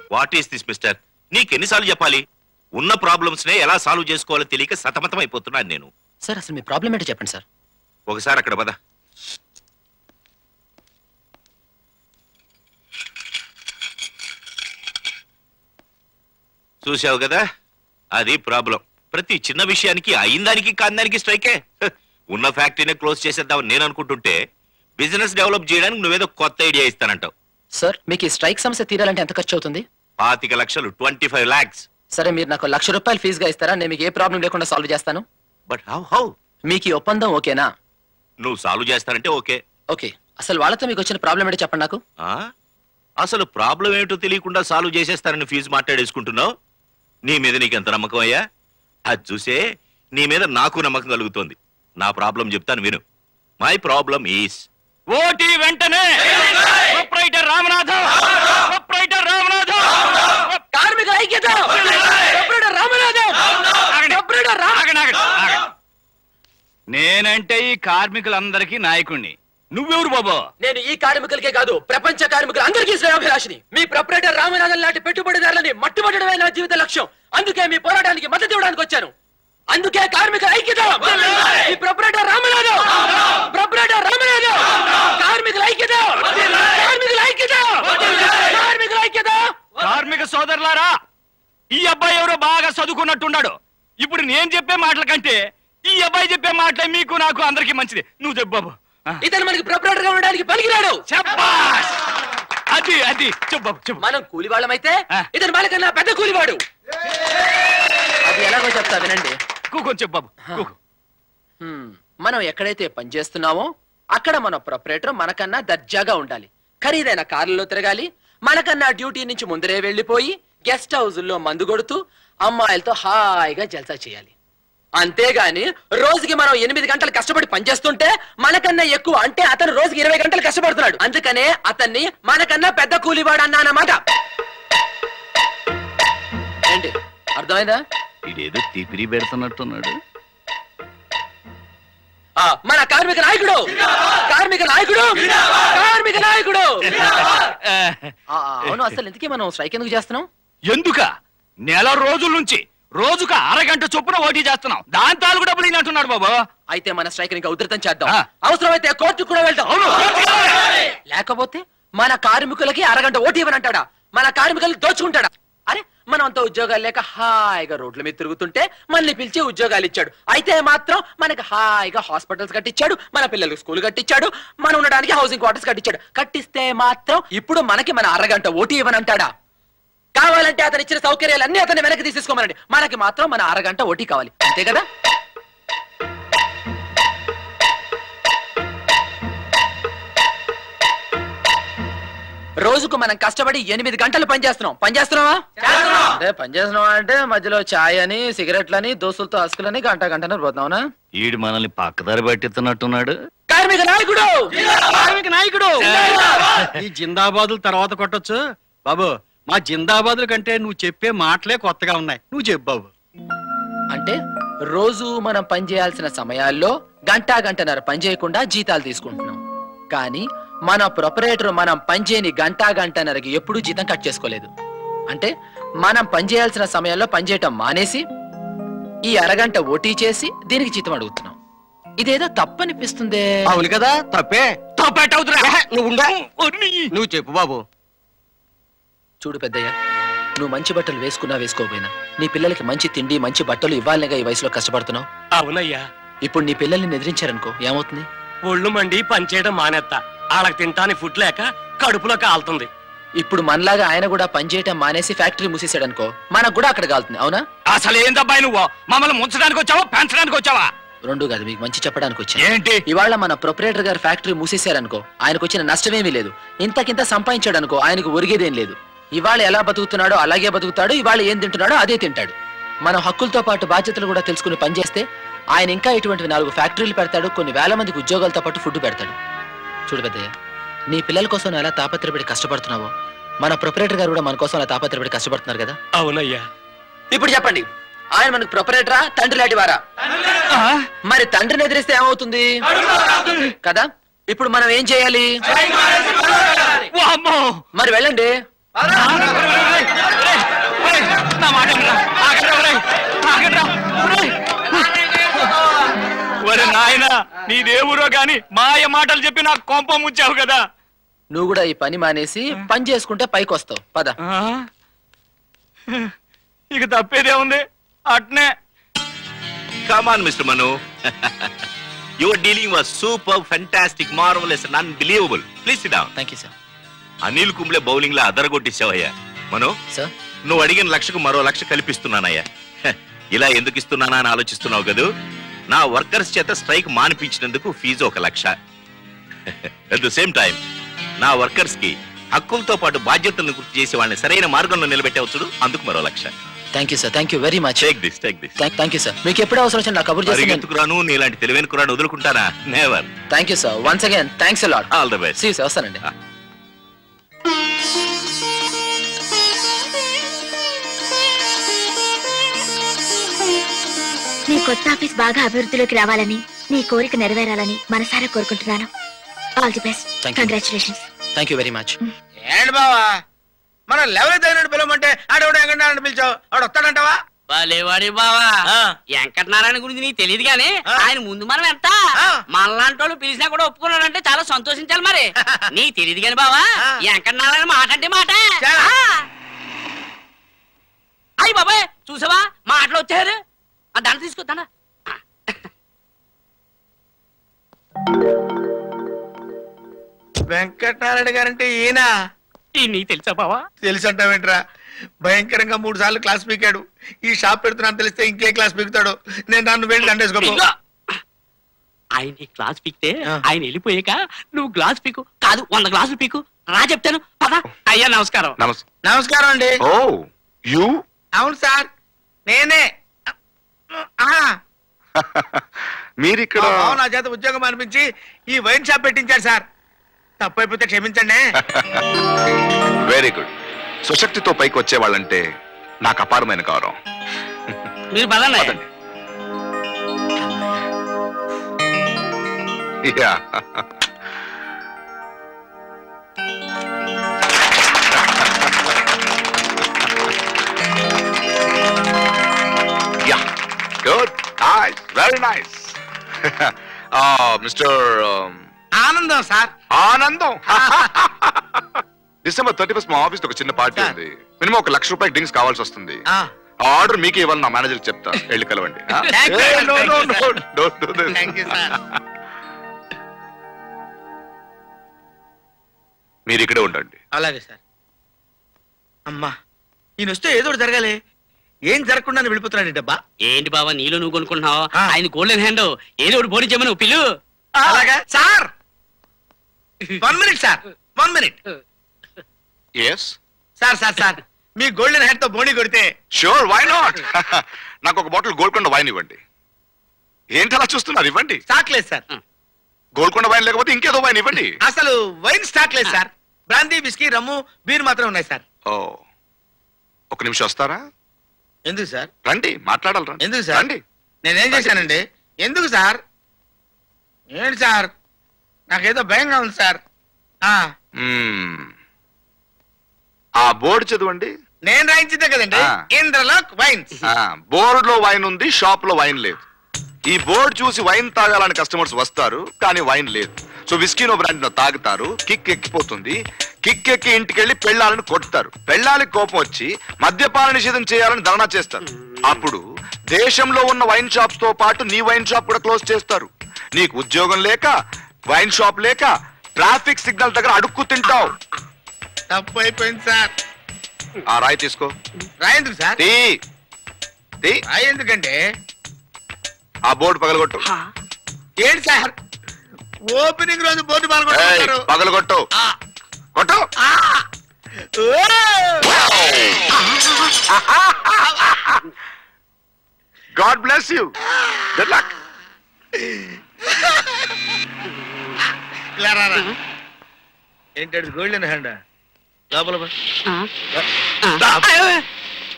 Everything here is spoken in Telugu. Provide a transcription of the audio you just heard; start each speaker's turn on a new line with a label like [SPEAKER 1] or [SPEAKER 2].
[SPEAKER 1] వాట్ ఈస్ దిస్ మిస్టర్ నీకెన్నిసార్లు చెప్పాలి ఉన్న ప్రాబ్లమ్స్ నే ఎలా సాల్వ్ చేసుకోవాలో తెలియక సతమతం అయిపోతున్నాను నేను
[SPEAKER 2] సార్ అసలు మీ ప్రాబ్లం ఏంటో చెప్పండి సార్
[SPEAKER 1] ఒకసారి అక్కడ పద చూసావు కదా అది ప్రాబ్లం ప్రతి చిన్న విషయానికి అయిందానికి కాందానికి స్ట్రైకే హ, ఉన్న ఫ్యాక్టరీని క్లోజ్ చేసేద్దామని నేను అనుకుంటుంటే బిజినెస్ డెవలప్ చేయడానికి నువ్వేదో కొత్త ఐడియా ఇస్తానంటావు
[SPEAKER 2] సార్ మీకు ఈ స్ట్రైక్ సమస్య తీరాలంటే ఎంత ఖర్చు అవుతుంది
[SPEAKER 1] పాతిక లక్షలు ట్వంటీ ఫైవ్ లాక్స్
[SPEAKER 2] సరే మీరు నాకు లక్ష రూపాయలు ఫీజుగా ఇస్తారా నేను మీకు ఏ ప్రాబ్లం లేకుండా సాల్వ్ చేస్తాను
[SPEAKER 1] బట్ హౌ హౌ
[SPEAKER 2] మీకు ఈ ఒప్పందం ఓకేనా
[SPEAKER 1] నువ్వు సాల్వ్ చేస్తానంటే ఓకే
[SPEAKER 2] ఓకే అసలు వాళ్ళతో మీకు వచ్చిన ప్రాబ్లం ఏంటో చెప్పండి నాకు
[SPEAKER 1] ఆ? అసలు ప్రాబ్లం ఏమిటో తెలియకుండా సాల్వ్ చేసేస్తారని ఫీజు మాట్లాడేసుకుంటున్నావు నీ మీద నీకెంత నమ్మకం అయ్యా అది చూసే నీ మీద నాకు నమ్మకం కలుగుతోంది నా ప్రాబ్లం చెప్తాను విను మై ప్రాబ్లం ఈస్
[SPEAKER 3] ఓటీ వెంటనే ప్రొప్రైటర్ రామనాథం ప్రొప్రైటర్ రామనాథం
[SPEAKER 2] కార్మికుల ఐక్యత ప్రొపరేటర్ రామనాథం ప్రొపరేటర్ రా-
[SPEAKER 3] ఆగండి, ఆగండి, ఆగండి. నేనంటే ఈ కార్మికులందరికీ నాయకుణ్ణి నువ్వెవరు బాబు
[SPEAKER 2] నేను ఈ కార్మికులకే కాదు ప్రపంచ కార్మికులు అందరికీ శ్రేయాభిలాషిని మీ ప్రొపరేటర్ రామనాథన్ లాంటి పెట్టుబడిదారులని మట్టుబడడమే నా జీవిత లక్ష్యం అందుకే మీ పోరాటానికి మద్దతు ఇవ్వడానికి వచ్చాను అందుకే కార్మికుల ఐక్యత ఈ ప్రొపరేటర్ రామనాథం ప్రొపరేటర్ రామనాథం కార్మికుల ఐక్యత కార్మికుల ఐక్యత కార్మికుల ఐక్యత
[SPEAKER 3] కార్మిక సోదరులారా ఈ అబ్బాయి ఎవరో బాగా చదువుకున్నట్టున్నాడు ఇప్పుడు నేను చెప్పే మాటల కంటే ఈ అబ్బాయి చెప్పే మాటలే మీకు నాకు అందరికీ మంచిది నువ్వు చెప్పు బాబు ఆ.
[SPEAKER 2] ఇతను మనకి ప్రొపరేటర్ గా ఉండడానికి పనికిరాడు
[SPEAKER 3] శబ్బాష్! అది అది చెప్పు బాబు చెప్పు
[SPEAKER 2] మనం కూలి వాళ్ళమైతే
[SPEAKER 3] ఆ.
[SPEAKER 2] ఇతను మనకన్నా పెద్ద కూలివాడు అది ఎలాగో చెప్తా వినండి
[SPEAKER 3] కూకొని చెప్పు బాబు కూకో.
[SPEAKER 2] హ్మ్, మనం ఎక్కడైతే పనిచేస్తున్నామో అక్కడ మన ప్రొపరేటర్ మనకన్నా దర్జాగా ఉండాలి ఖరీదైన కార్లలో తిరగాలి మనకన్నా డ్యూటీ నుంచి ముందరే వెళ్ళిపోయి గెస్ట్ హౌజుల్లో మందు కొడుతూ అమ్మాయిలతో హాయిగా జల్సా చేయాలి అంతేగాని రోజుకి మనం ఎనిమిది గంటలు కష్టపడి పనిచేస్తుంటే మనకన్నా ఎక్కువ అంటే అతను రోజుకి ఇరవై గంటలు కష్టపడుతున్నాడు అందుకనే అతన్ని మనకన్నా పెద్ద కూలివాడు అన్నా అన్నమాట ఏంటి అర్థమైందా
[SPEAKER 3] ఇదేదో తిపిరి పెడుతున్నట్టున్నాడు
[SPEAKER 2] ఆ, మన కార్మిక నాయకుడు కార్మిక నాయకుడు కార్మిక నాయకుడు ఆ, ఆ, అవును అసలు ఇంతకీ మనం స్ట్రైక్ ఎందుకు చేస్తున్నాం
[SPEAKER 3] ఎందుక నెల రోజుల నుంచి రోజుకు అరగంట చొప్పున ఓటీ చేస్తున్నాం దాని తాలూకు డబ్బులు ఈయన అంటున్నాడు బాబు
[SPEAKER 2] అయితే మన స్ట్రైక్ ఇంకా ఉధృతం చేద్దాం
[SPEAKER 3] ఆ.
[SPEAKER 2] అవసరమైతే కోర్టుకు కూడా వెళ్దాం లేకపోతే మన కార్మికులకి అరగంట ఓటు ఇవ్వనంటాడా మన కార్మికులు దోచుకుంటాడా అరే మనం అంత ఉద్యోగాలు లేక హాయిగా రోడ్ల మీద తిరుగుతుంటే మనల్ని పిలిచి ఉద్యోగాలు ఇచ్చాడు అయితే మాత్రం మనకి హాయిగా హాస్పిటల్స్ కట్టించాడు మన పిల్లలకు స్కూల్ కట్టించాడు మనం ఉండడానికి హౌసింగ్ క్వార్టర్స్ కట్టించాడు కట్టిస్తే మాత్రం ఇప్పుడు మనకి మన అరగంట ఓటు ఇవ్వనంటాడా కావాలంటే అతను ఇచ్చిన సౌకర్యాలన్నీ అతన్ని వెనక్కి తీసేసుకోమనండి మనకి మాత్రం మన అరగంట ఓటీ కావాలి అంతే కదా రోజుకు మనం కష్టపడి ఎనిమిది గంటలు పనిచేస్తున్నాం పనిచేస్తున్నావా అదే పనిచేస్తున్నావా అంటే మధ్యలో చాయ్ అని సిగరెట్లని దోస్తులతో అసుకులని గంట గంటనే పోతున్నావునా
[SPEAKER 3] ఈడు మనల్ని పక్కదారి పట్టిస్తున్నట్టున్నాడు
[SPEAKER 2] కార్మిక నాయకుడు
[SPEAKER 4] కార్మిక నాయకుడు ఈ జిందాబాదులు తర్వాత కొట్టొచ్చు బాబు మా జిందాబాదుల కంటే నువ్వు చెప్పే మాటలే కొత్తగా ఉన్నాయి నువ్వు చెప్పు బాబు
[SPEAKER 2] అంటే రోజు మనం పని చేయాల్సిన సమయాల్లో గంట గంటన్నర పని చేయకుండా జీతాలు తీసుకుంటున్నాం కానీ మన ప్రొపరేటర్ మనం పని చేయని గంట గంటన్నరకి ఎప్పుడూ జీతం కట్ చేసుకోలేదు అంటే మనం పని చేయాల్సిన సమయాల్లో పని చేయటం మానేసి ఈ అరగంట ఓటీ చేసి దీనికి జీతం అడుగుతున్నాం ఇదేదో తప్పనిపిస్తుందే
[SPEAKER 4] అవును కదా తప్పే
[SPEAKER 3] తోపేటవుతురా
[SPEAKER 4] నువ్వు ఉండు. నువ్వు చెప్పు బాబు
[SPEAKER 2] చూడు పెద్దయ్య నువ్వు మంచి బట్టలు వేసుకున్నా వేసుకోపోయినా నీ పిల్లలకి మంచి తిండి మంచి బట్టలు ఇవ్వాలిగా ఈ వయసులో కష్టపడుతున్నావు
[SPEAKER 5] అవునయ్యా
[SPEAKER 2] ఇప్పుడు నీ పిల్లల్ని ఎదిరించారనుకో ఏమవుతుంది
[SPEAKER 5] ఒళ్ళు మండి పనిచేయడం మానేత్తా వాళ్ళకి తింటాని ఫుడ్ లేక కడుపులో కాలుతుంది
[SPEAKER 2] ఇప్పుడు మనలాగా ఆయన కూడా పనిచేయటం మానేసి ఫ్యాక్టరీ మూసేసాడనుకో మనకు కూడా అక్కడ కాలుతుంది అవునా
[SPEAKER 3] అసలు ఏందబ్బాయి నువ్వు మమ్మల్ని ముంచడానికి వచ్చావా పెంచడానికి వచ్చావా
[SPEAKER 2] రెండు కాదు మీకు మంచి చెప్పడానికి వచ్చాను
[SPEAKER 3] ఏంటి
[SPEAKER 2] ఇవాళ మన ప్రొపరేటర్ గారు ఫ్యాక్టరీ మూసేశారనుకో ఆయనకు వచ్చిన నష్టమేమీ లేదు ఇంతకింత సంపాదించాడు అనుకో ఆయనకు ఒరిగేదేం లేదు ఇవాళ ఎలా బతుకుతున్నాడో అలాగే బతుకుతాడు ఇవాళ ఏం తింటున్నాడో అదే తింటాడు మన హక్కులతో పాటు బాధ్యతలు కూడా తెలుసుకుని పనిచేస్తే ఆయన ఇంకా ఇటువంటివి నాలుగు ఫ్యాక్టరీలు పెడతాడు కొన్ని వేల మందికి ఉద్యోగాలతో పాటు ఫుడ్ పెడతాడు చూడు పెద్దయ్య నీ పిల్లల కోసం నువ్వు ఎలా తాపత్రపడి కష్టపడుతున్నావో మన ప్రొపరేటర్ గారు కూడా మన కోసం అలా తాపత్రపడి కష్టపడుతున్నారు కదా
[SPEAKER 5] అవునయ్యా
[SPEAKER 2] ఇప్పుడు చెప్పండి ఆయన మనకు ప్రొపరేటరా తండ్రి లాంటి వారా మరి తండ్రిని ఎదిరిస్తే ఏమవుతుంది కదా ఇప్పుడు మనం ఏం చేయాలి
[SPEAKER 3] వామ్మో!
[SPEAKER 2] మరి వెళ్ళండి
[SPEAKER 3] నీదేవురో గాని మాయ మాటలు చెప్పి నాకు కొంప ముచ్చావు కదా
[SPEAKER 2] నువ్వు కూడా ఈ పని మానేసి పని చేసుకుంటే పైకి వస్తావు పద
[SPEAKER 3] ఆ? ఇక తప్పేదే ఉంది అట్నే
[SPEAKER 1] come on mister Manu your dealing was super fantastic marvellous and unbelievable please sit down
[SPEAKER 2] thank you sir
[SPEAKER 1] Anil Kumble bowling లా అదరగొట్టేసావయ్యా మను
[SPEAKER 2] సార్
[SPEAKER 1] నువ్వు అడిగిన లక్షకు మరో లక్ష కల్పిస్తున్నానయ్యా హ, ఇలా ఎందుకు ఇస్తున్నానా అని ఆలోచిస్తున్నావు కదూ నా వర్కర్స్ చేత స్ట్రైక్ మానిపించినందుకు ఫీజు ఒక lakh at the same time నా వర్కర్స్ కి హక్కులతో పాటు బాధ్యతలను గుర్తు చేసి వాళ్ళని సరైన మార్గంలో నిలబెట్టవచ్చుడు అందుకు మరో lakh
[SPEAKER 2] thank you sir thank you very much
[SPEAKER 1] take this take this
[SPEAKER 2] thank you sir మీకు ఎప్పుడు అవసరం వచ్చినా నాకు కబుర్ చేసి
[SPEAKER 1] పరిగెత్తుకు రాను నీలాంటి తెలివైన కురాను వదులుకుంటానా never
[SPEAKER 2] thank you sir once again thanks a lot
[SPEAKER 1] all the best
[SPEAKER 2] see sir వస్తానండి
[SPEAKER 1] Ah.
[SPEAKER 6] నీ కొత్త ఆఫీస్ బాగా అభివృద్ధిలోకి రావాలని నీ కోరిక నెరవేరాలని మనసారా కోరుకుంటున్నాను all the best
[SPEAKER 2] Thank you.
[SPEAKER 6] Congratulations
[SPEAKER 2] thank you very much
[SPEAKER 7] ఏంటి బావా మన లెవెల్ తగినట్టు పిలవమంటే ఆడవిడ ఎక్కడ పిలిచావు ఆడు వస్తాడంటావా
[SPEAKER 8] భలేవాడి బావా
[SPEAKER 7] ఆ.
[SPEAKER 8] వెంకటనారాయణ గురించి నీకు తెలియదు గానీ
[SPEAKER 7] ఆ.
[SPEAKER 8] ఆయన ముందు మనం ఎంత
[SPEAKER 7] ఆ.
[SPEAKER 8] మనలాంటి వాళ్ళు పిలిచినా కూడా ఒప్పుకున్నాడంటే చాలా సంతోషించాలి మరి నీకు తెలియదు గాని బావా
[SPEAKER 7] ఆ.
[SPEAKER 8] వెంకటనారాయణ మాట అంటే మాట
[SPEAKER 7] చాలా.
[SPEAKER 8] అయ్యి బాబాయ్ చూసావా మాటలు వచ్చారు ఆ దండ తీసుకొద్దానా
[SPEAKER 7] వెంకటనారాయణ గారంటే ఈయన
[SPEAKER 8] ఈ నీకు తెలుసా బావా
[SPEAKER 7] తెలిసి అంటావేంట్రా భయంకరంగా మూడు సార్లు క్లాస్ పీకాడు ఈ షాప్ పెడుతున్నా తెలిస్తే ఇంకే క్లాస్ పీకుతాడు నేను నన్ను వెళ్ళి దండేసుకోపో
[SPEAKER 8] ఇదిగో. ఆయన ఈ గ్లాస్ పీకితే
[SPEAKER 7] ఆ.
[SPEAKER 8] ఆయన వెళ్ళిపోయాక నువ్వు గ్లాస్ పీకు కాదు వంద గ్లాసులు పీకు రా చెప్తాను పదా అయ్యా నమస్కారం
[SPEAKER 9] నమస్తే
[SPEAKER 7] నమస్కారం అండి
[SPEAKER 9] ఓ యు
[SPEAKER 7] అవును సార్ నేనే ఆ,
[SPEAKER 9] మీరిక్కడ
[SPEAKER 7] మా బావ నా చేత ఉద్యోగం అనిపించి ఈ వైన్ షాప్ పెట్టించారు సార్ తప్పైపోతే క్షమించండి
[SPEAKER 9] వెరీ గుడ్ సుశక్తితో పైకి వచ్చే వాళ్ళంటే నాకు అపారమైన గౌరవం
[SPEAKER 8] మీరు పదండి
[SPEAKER 9] పదండి. Yeah yeah good nice very nice mister
[SPEAKER 7] ఆనందం సార్
[SPEAKER 9] ఆనందం డిసెంబర్ థర్టీ ఫస్ట్ మా ఆఫీస్ ఒక చిన్న పార్టీ
[SPEAKER 7] సార్.
[SPEAKER 9] ఉంది మినిమం ఒక లక్ష రూపాయలు డ్రింక్స్ కావాల్సి వస్తుంది
[SPEAKER 7] ఆ,
[SPEAKER 9] ఆ ఆర్డర్ మీకే ఇవ్వాలి నా మేనేజర్ చెప్తా వెళ్ళి కలవండి ఆ?
[SPEAKER 7] Thank you,
[SPEAKER 9] Hey,
[SPEAKER 7] sir.
[SPEAKER 9] no,
[SPEAKER 7] Thank
[SPEAKER 9] no,
[SPEAKER 7] you,
[SPEAKER 9] no,
[SPEAKER 7] sir.
[SPEAKER 9] don't do this.
[SPEAKER 7] Thank you, sir.
[SPEAKER 9] మీరు ఇక్కడే ఉండండి
[SPEAKER 7] అలాగే సార్ అమ్మా ఈయన వస్తే ఏదో ఒకటి జరగాలి ఏం జరగకుండా వెళ్ళిపోతున్నాడు డబ్బా
[SPEAKER 8] ఏంటి బావా నీలో నువ్వు కొనుక్కుంటున్నావు
[SPEAKER 7] ఆ.
[SPEAKER 8] ఆయన గోల్డెన్ హ్యాండ్ ఏదో ఒకటి బోని చెప్పను పిల్లు
[SPEAKER 7] అలాగా sir one minute sir one minute
[SPEAKER 9] yes
[SPEAKER 7] sir sir sir మీ గోల్డెన్ హ్యాట్ తో బోణి కొడితే
[SPEAKER 9] షూర్ వై నాట్ నాకు ఒక బాటిల్ గోల్కొండ వైన్ ఇవ్వండి ఏంటి అలా చూస్తున్నారు ఇవ్వండి
[SPEAKER 7] స్టాక్ లేదు సార్
[SPEAKER 9] గోల్కొండ వైన్ లేకపోతే ఇంకేదో వైన్ ఇవ్వండి
[SPEAKER 7] అసలు వైన్ స్టాక్ లేదు sir brandy whisky rum beer మాత్రం ఉన్నాయి సార్
[SPEAKER 9] ఓ ఒక నిమిషం వస్తారా
[SPEAKER 7] ఎందుకు సార్
[SPEAKER 9] రండి మాట్లాడాలి రండి.
[SPEAKER 7] ఎందుకు సార్?
[SPEAKER 9] రండి
[SPEAKER 7] నేనేం చేశానండి ఎందుకు సార్ ఏంటి సార్ నాకేదో భయంగా ఉంది సార్ ఆ
[SPEAKER 9] మ్మ్. ఆ బోర్డు చదవండి
[SPEAKER 7] నేను రాయించిందే కదండి
[SPEAKER 9] ఆ.
[SPEAKER 7] ఇంద్రలోక్ వైన్స్
[SPEAKER 9] బోర్డు లో వైన్ ఉంది షాప్ లో వైన్ లేదు ఈ బోర్డు చూసి వైన్ తాగాలని కస్టమర్స్ వస్తారు కానీ వైన్ లేదు సో విస్కీనో బ్రాండ్ లో తాగుతారు కిక్ ఎక్కిపోతుంది కిక్ ఎక్కి ఇంటికి వెళ్ళి పెళ్ళాలని కొడతారు పెళ్ళానికి కోపం వచ్చి మద్యపాన నిషేధం చేయాలని ధర్నా చేస్తారు అప్పుడు దేశంలో ఉన్న వైన్ షాప్స్ తో పాటు నీ వైన్ షాప్ కూడా క్లోజ్ చేస్తారు నీకు ఉద్యోగం లేక వైన్ షాప్ లేక ట్రాఫిక్ సిగ్నల్ దగ్గర అడుక్కు తింటావు
[SPEAKER 7] తప్పు అయిపోయింది సార్
[SPEAKER 9] ఆ రాయి తీసుకో
[SPEAKER 7] రాయందుకు సార్
[SPEAKER 9] తీ తీ
[SPEAKER 7] రాయి ఎందుకంటే
[SPEAKER 9] ఆ బోర్డు పగలగొట్టు
[SPEAKER 7] ఏంటి సార్ ఓపెనింగ్ రోజు బోర్డు
[SPEAKER 9] ఏయ్,
[SPEAKER 7] పాల్గొంటారు
[SPEAKER 9] పగలగొట్టు కొట్టు God bless you good luck
[SPEAKER 7] ఏంటంటే గోల్డెన్ హ్యాండ్ లోపల పో.
[SPEAKER 8] ఆ. ఆ.